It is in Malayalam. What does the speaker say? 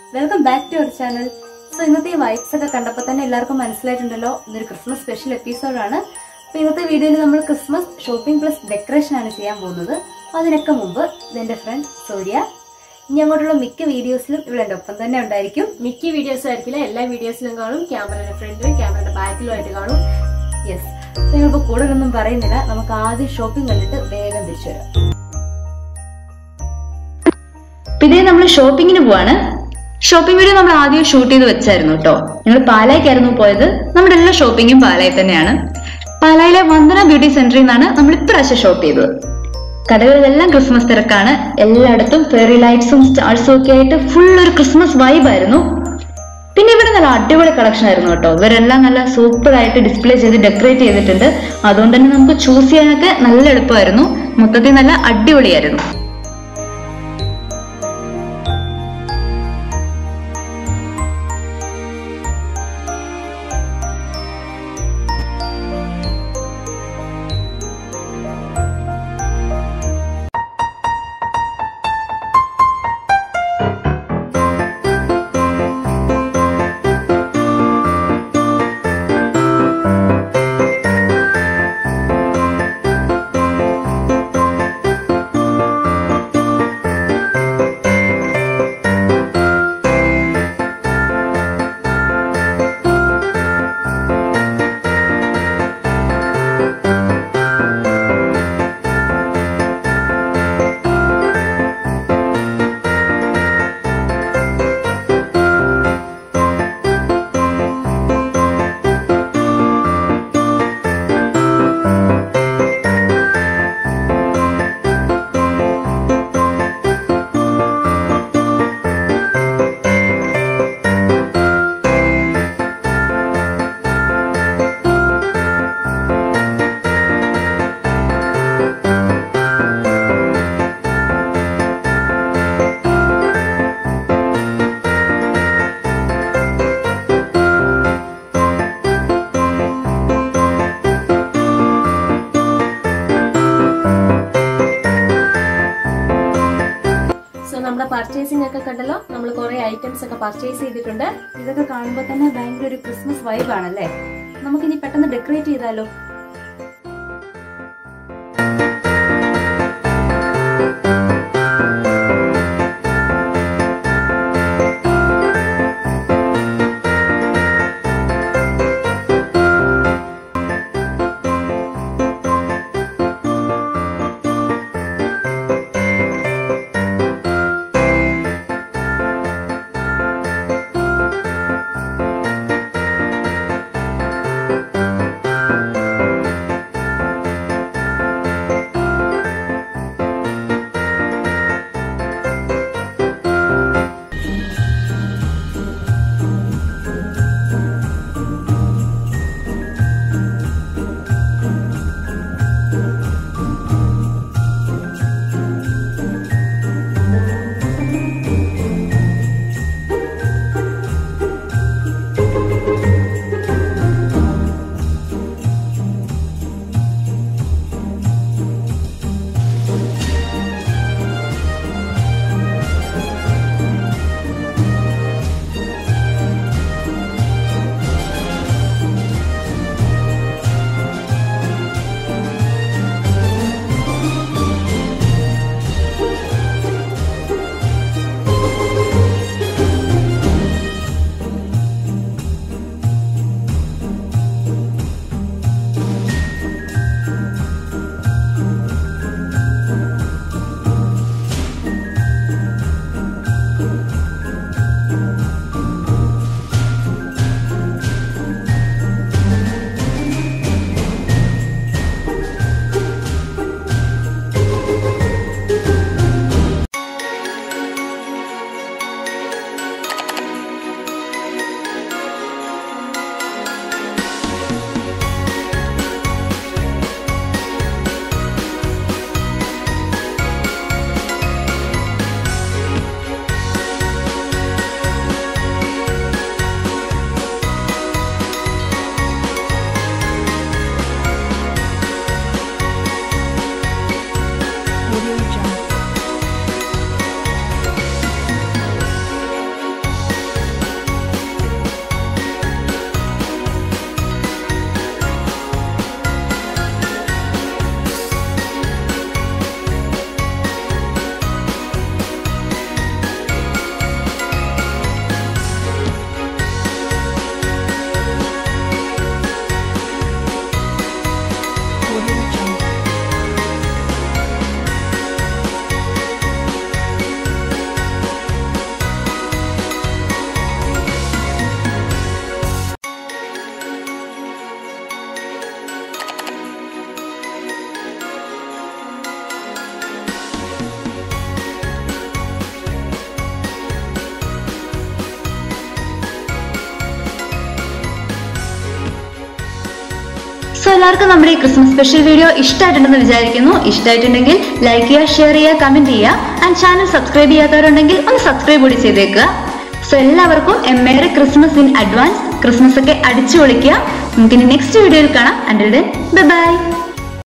വെൽക്കം ബാക്ക് ടു അവർ ചാനൽ സോ ഇന്നത്തെ ഈ വൈബ്സ് ഒക്കെ കണ്ടപ്പോൾ തന്നെ എല്ലാവർക്കും മനസ്സിലായിട്ടുണ്ടല്ലോ ഇതൊരു ക്രിസ്മസ് സ്പെഷ്യൽ എപ്പിസോഡാണ് അപ്പൊ ഇന്നത്തെ വീഡിയോയിൽ നമ്മൾ ക്രിസ്മസ് ഷോപ്പിംഗ് പ്ലസ് ഡെക്കറേഷൻ ആണ് ചെയ്യാൻ പോകുന്നത് അപ്പൊ അതിനൊക്കെ മുമ്പ് ഇതെന്റെ ഫ്രണ്ട് സൂര്യ ഇനി അങ്ങോട്ടുള്ള മിക്ക വീഡിയോസിലും ഇവിടെ എൻ്റെ ഒപ്പം തന്നെ ഉണ്ടായിരിക്കും മിക്ക വീഡിയോസ് ആയിരിക്കില്ല എല്ലാ വീഡിയോസിലും കാണും ക്യാമറയുടെ ഫ്രണ്ടിലും ക്യാമറയുടെ ബാക്കിലും ആയിട്ട് കാണും യെസ് ഞങ്ങളിപ്പോൾ കൂടുതലൊന്നും പറയുന്നില്ല നമുക്ക് ആദ്യം ഷോപ്പിംഗ് കണ്ടിട്ട് വേഗം തിരിച്ചു വരാം പിന്നെ നമ്മൾ ഷോപ്പിങ്ങിന് പോവാണ് ഷോപ്പിംഗ് വീഡിയോ നമ്മൾ ആദ്യം ഷൂട്ട് ചെയ്ത് വെച്ചായിരുന്നു കേട്ടോ ഞങ്ങൾ പാലായിക്കായിരുന്നു പോയത് നമ്മുടെ എല്ലാ ഷോപ്പിങ്ങും പാലായി തന്നെയാണ് പാലായിലെ വന്ദന ബ്യൂട്ടി സെന്ററിൽ നിന്നാണ് നമ്മൾ ഇപ്രാവശ്യം ഷോപ്പ് ചെയ്തത് കടകളിലെല്ലാം ക്രിസ്മസ് തിരക്കാണ് എല്ലായിടത്തും ഫെയറി ലൈറ്റ്സും സ്റ്റാർസും ഒക്കെ ആയിട്ട് ഫുൾ ഒരു ക്രിസ്മസ് വൈബായിരുന്നു പിന്നെ ഇവിടെ നല്ല അടിപൊളി കളക്ഷൻ ആയിരുന്നു കേട്ടോ ഇവരെല്ലാം നല്ല സൂപ്പർ ആയിട്ട് ഡിസ്പ്ലേ ചെയ്ത് ഡെക്കറേറ്റ് ചെയ്തിട്ടുണ്ട് അതുകൊണ്ട് തന്നെ നമുക്ക് ചൂസ് ചെയ്യാനൊക്കെ നല്ല എളുപ്പമായിരുന്നു മൊത്തത്തിൽ നല്ല അടിപൊളിയായിരുന്നു സോ നമ്മുടെ പർച്ചേസിംഗ് ഒക്കെ കണ്ടല്ലോ നമ്മൾ കുറെ ഐറ്റംസ് ഒക്കെ പർച്ചേസ് ചെയ്തിട്ടുണ്ട് ഇതൊക്കെ കാണുമ്പോൾ തന്നെ ഭയങ്കര ഒരു ക്രിസ്മസ് വൈബ് ആണല്ലേ നമുക്കിനി പെട്ടെന്ന് ഡെക്കറേറ്റ് ചെയ്താലോ സോ എല്ലാവർക്കും നമ്മുടെ ഈ ക്രിസ്മസ് സ്പെഷ്യൽ വീഡിയോ ഇഷ്ടമായിട്ടുണ്ടെന്ന് വിചാരിക്കുന്നു ഇഷ്ടമായിട്ടുണ്ടെങ്കിൽ ലൈക്ക് ചെയ്യുക ഷെയർ ചെയ്യുക കമന്റ് ചെയ്യുക ആൻഡ് ചാനൽ സബ്സ്ക്രൈബ് ചെയ്യാത്തവരുണ്ടെങ്കിൽ ഒന്ന് സബ്സ്ക്രൈബ് കൂടി ചെയ്തേക്കുക സോ എല്ലാവർക്കും എം merry Christmas in advance Christmas ഒക്കെ അടിച്ചു പൊളിക്കുക നമുക്കിനി നെക്സ്റ്റ് വീഡിയോയിൽ കാണാം അൻഡിൽ ദെൻ ബൈ